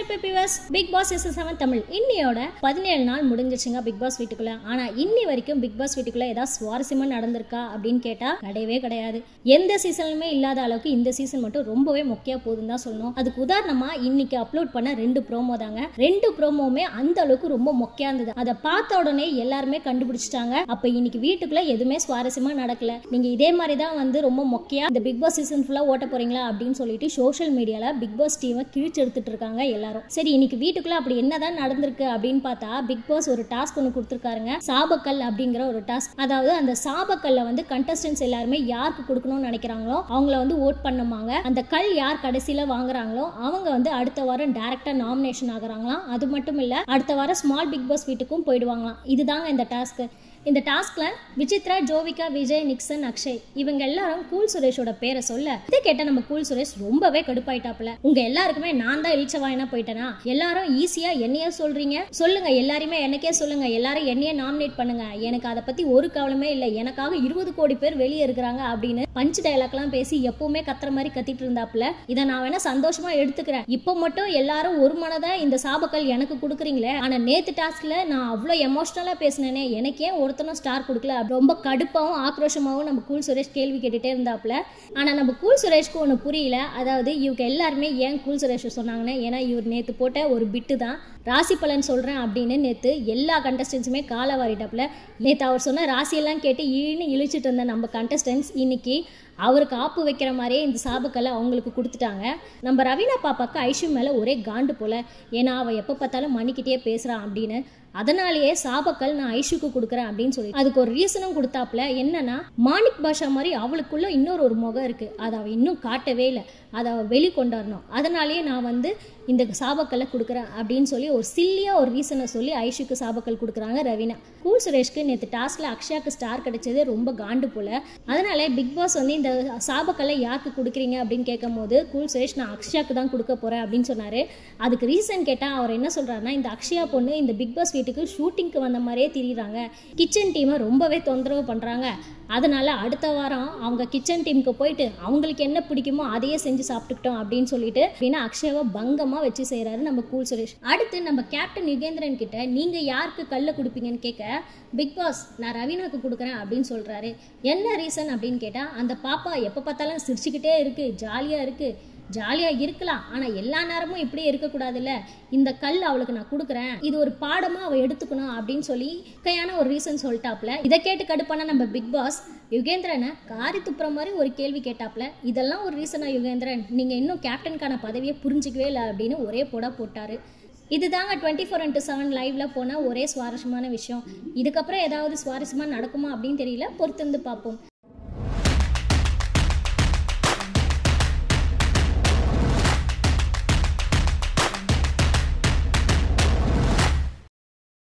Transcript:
PBS big boss season seven Tamil இன்னியோட பதினேழு நாள் முடிஞ்சிச்சுங்க பிக் பாஸ் வீட்டுக்குள்ள ஆனா இன்னி வரைக்கும் பிக் பாஸ் வீட்டுக்குள்ள ஏதாவது சுவாரஸ்யமா நடந்திருக்கா அப்படின்னு கேட்டா கிடையவே கிடையாது எந்த சீசன்லுமே இல்லாத அளவுக்கு இந்த சீசன் மட்டும் ரொம்பவே மொக்கையா போகுதுன்னு தான் சொல்லணும் அதுக்கு உதாரணமா இன்னைக்கு அப்லோட் பண்ண ரெண்டு ப்ரோமோ தாங்க ரெண்டு ப்ரோமோவுமே அந்த அளவுக்கு ரொம்ப மொக்கையா இருந்தது அதை பார்த்த உடனே எல்லாருமே கண்டுபிடிச்சிட்டாங்க அப்ப இன்னைக்கு வீட்டுக்குள்ள எதுவுமே சுவாரஸ்யமா நடக்கல நீங்க இதே மாதிரி தான் வந்து ரொம்ப மொக்கையா இந்த பிக் பாஸ் சீசன் ஃபுல்லா ஓட்ட போறீங்களா அப்படின்னு சொல்லிட்டு சோஷியல் மீடியால பிக் பாஸ் டீமை கிழிச்சு எடுத்துட்டு இருக்காங்க எல்லாரும் சரி இன்னைக்கு வீட்டுக்குள்ள அப்படி என்னதான் நடந்திருக்கு அப்படின்னு பார்த்தா பிக் பாஸ் ஒரு டாஸ்க் ஒன்று கொடுத்துருக்காருங்க சாபக்கல் அப்படிங்கிற ஒரு டாஸ்க் அதாவது அந்த சாபக்கல்ல வந்து கண்டஸ்டன்ஸ் எல்லாருமே யாருக்கு கொடுக்கணும்னு நினைக்கிறாங்களோ அவங்கள வந்து ஓட் பண்ணுமாங்க அந்த கல் யார் கடைசியில வாங்குறாங்களோ அவங்க வந்து அடுத்த வாரம் டைரக்டா நாமினேஷன் ஆகுறாங்களாம் அது மட்டும் இல்ல அடுத்த வாரம் ஸ்மால் பிக் பாஸ் வீட்டுக்கும் போயிடுவாங்களாம் இதுதாங்க இந்த டாஸ்க் இந்த டாஸ்க்ல விசித்ரா ஜோவிகா விஜய் நிக்சன் அக்ஷய் இவங்க எல்லாரும் கூல் சுரேஷோட பேரை சொல்ல இதை கேட்ட நம்ம கூல் சுரேஷ் ரொம்பவே கடுப்பாயிட்டாப்ல உங்க எல்லாருக்குமே நான் தான் இழிச்சவாயனா போயிட்டேனா எல்லாரும் ஈஸியா என்னைய சொல்றீங்க சொல்லுங்க எல்லாருமே எனக்கே சொல்லுங்க எல்லாரும் என்னைய நாமினேட் பண்ணுங்க எனக்கு அதை பத்தி ஒரு கவலைமே இல்லை எனக்காக இருபது கோடி பேர் வெளியே இருக்கிறாங்க அப்படின்னு பஞ்ச் டைலாக்லாம் பேசி எப்பவுமே கத்துற மாதிரி கத்திட்டு இருந்தாப்ல இதை நான் வேணா சந்தோஷமா எடுத்துக்கிறேன் இப்போ மட்டும் எல்லாரும் ஒரு மனதா இந்த சாபக்கல் எனக்கு கொடுக்குறீங்களே ஆனா நேத்து டாஸ்க்ல நான் அவ்வளோ எமோஷனலா பேசினேனே எனக்கே ஒருத்தனும் ஸ்டார் கொடுக்கல ரொம்ப கடுப்பாவும் ஆக்ரோஷமாவும் நம்ம கூல் சுரேஷ் கேள்வி கேட்டுட்டே இருந்தாப்ல ஆனா நம்ம கூல் சுரேஷ்க்கு ஒன்று புரியல அதாவது இவங்க எல்லாருமே ஏன் கூல் சுரேஷ் சொன்னாங்கன்னா ஏன்னா இவர் நேத்து போட்ட ஒரு பிட்டு தான் ராசி பலன் சொல்றேன் அப்படின்னு நேத்து எல்லா கண்டஸ்டன்ஸுமே காலை வாரிட்டாப்ல நேத்து அவர் சொன்ன ராசியெல்லாம் கேட்டு ஈன்னு இழிச்சிட்டு இருந்த நம்ம கண்டஸ்டன்ஸ் இன்னைக்கு அவருக்கு ஆப்பு வைக்கிற மாதிரியே இந்த சாபக்கலை அவங்களுக்கு கொடுத்துட்டாங்க நம்ம ரவீனா பாப்பாக்கு ஐஷு மேலே ஒரே காண்டு போல ஏன்னா அவள் எப்போ பார்த்தாலும் மணிக்கிட்டே பேசுகிறான் அப்படின்னு அதனாலேயே சாபக்கல் நான் ஐஷுக்கு கொடுக்குறேன் அப்படின்னு சொல்லி அதுக்கு ஒரு ரீசனும் கொடுத்தாப்புல என்னன்னா மாணிக் பாஷா மாதிரி அவளுக்குள்ள இன்னொரு ஒரு முகம் இருக்கு அதை அவள் இன்னும் காட்டவே இல்லை அதை அவள் வெளிக்கொண்டாடணும் அதனாலேயே நான் வந்து இந்த சாபக்கல்லை கொடுக்குறேன் அப்படின்னு சொல்லி ஒரு சில்லியா ஒரு ரீசனை சொல்லி ஐஷுக்கு சாபக்கல் கொடுக்குறாங்க ரவீனா கூல் சுரேஷ்க்கு நேற்று டாஸ்க்ல அக்ஷயாக்கு ஸ்டார் கிடைச்சதே ரொம்ப காண்டு போல அதனால பிக் பாஸ் வந்து இந்த சாபக்கல்லை யாருக்கு கொடுக்குறீங்க அப்படின்னு கேட்கும் போது கூல் சுரேஷ் நான் அக்ஷயாக்கு தான் கொடுக்க போறேன் அப்படின்னு சொன்னாரு அதுக்கு ரீசன் கேட்டால் அவர் என்ன சொல்றாருன்னா இந்த அக்ஷயா பொண்ணு இந்த பிக் பாஸ் வீட்டுக்கு ஷூட்டிங்க்கு வந்த மாதிரியே திரியிறாங்க கிச்சன் டீமை ரொம்பவே தொந்தரவு பண்றாங்க அதனால அடுத்த வாரம் அவங்க கிச்சன் டீமுக்கு போயிட்டு அவங்களுக்கு என்ன பிடிக்குமோ அதையே செஞ்சு சாப்பிட்டுக்கிட்டோம் அப்படின்னு சொல்லிட்டு அப்படின்னா அக்ஷயாவை பங்கமா வச்சு செய்யறாரு நம்ம கூல் சுரேஷ் அடுத்து நம்ம கேப்டன் யுகேந்திரன் கிட்ட நீங்க யாருக்கு கல்ல கொடுப்பீங்கன்னு கேட்க பிக் பாஸ் நான் ரவீனாக்கு கொடுக்குறேன் அப்படின்னு சொல்றாரு என்ன ரீசன் அப்படின்னு கேட்டா அந்த பாப்பா எப்போ பார்த்தாலும் சிரிச்சுக்கிட்டே இருக்கு ஜாலியா இருக்கு ஜாலியாக இருக்கலாம் ஆனால் எல்லா நேரமும் இப்படியே இருக்கக்கூடாதுல்ல இந்த கல் அவளுக்கு நான் கொடுக்குறேன் இது ஒரு பாடமாக அவள் எடுத்துக்கணும் அப்படின்னு சொல்லி கையான ஒரு ரீசன் சொல்லிட்டாப்ல இதை கேட்டு கடுப்பான நம்ம பிக் பாஸ் யுகேந்திரனை காரி துப்புற மாதிரி ஒரு கேள்வி கேட்டாப்ல இதெல்லாம் ஒரு ரீசனா யுகேந்திரன் நீங்கள் இன்னும் கேப்டனுக்கான பதவியை புரிஞ்சிக்கவே இல்லை அப்படின்னு ஒரே போடா போட்டாரு இதுதாங்க டுவெண்ட்டி ஃபோர் இன்ட்டு செவன் லைவ்ல போன ஒரே சுவாரஸ்யமான விஷயம் இதுக்கப்புறம் ஏதாவது சுவாரஸ்யமாக நடக்குமா அப்படின்னு தெரியல பொறுத்திருந்து பார்ப்போம்